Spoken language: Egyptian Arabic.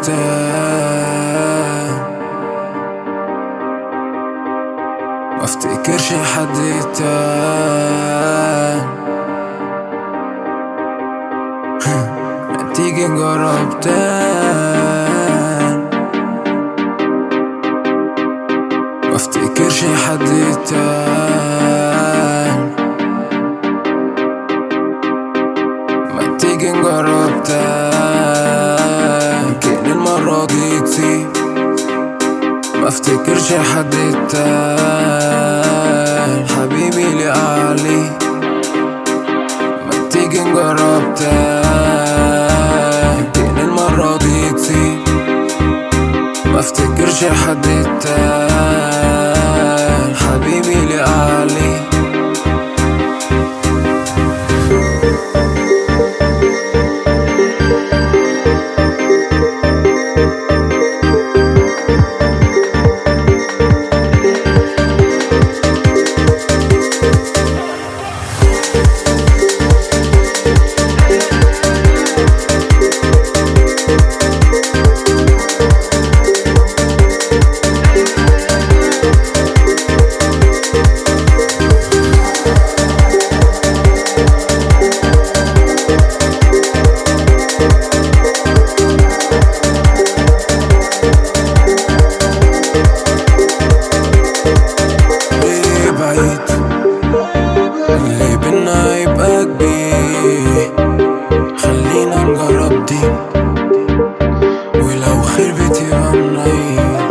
تاني ما افتكرش حد تاني ما تيجي نجرب تاني ما افتكرش حد تاني ما تيجي نجرب تاني يمكن المرة دي تسيب ما افتكرش حد تاني حبيبي لي علي ما تيجي نجرب تاني يمكن المرة دي تسيب ما افتكرش حد تاني حبيبي لي علي ليه بعيد اللي بينا يبقى كبير خلينا نجرب دي ولو خربت يبقى منيل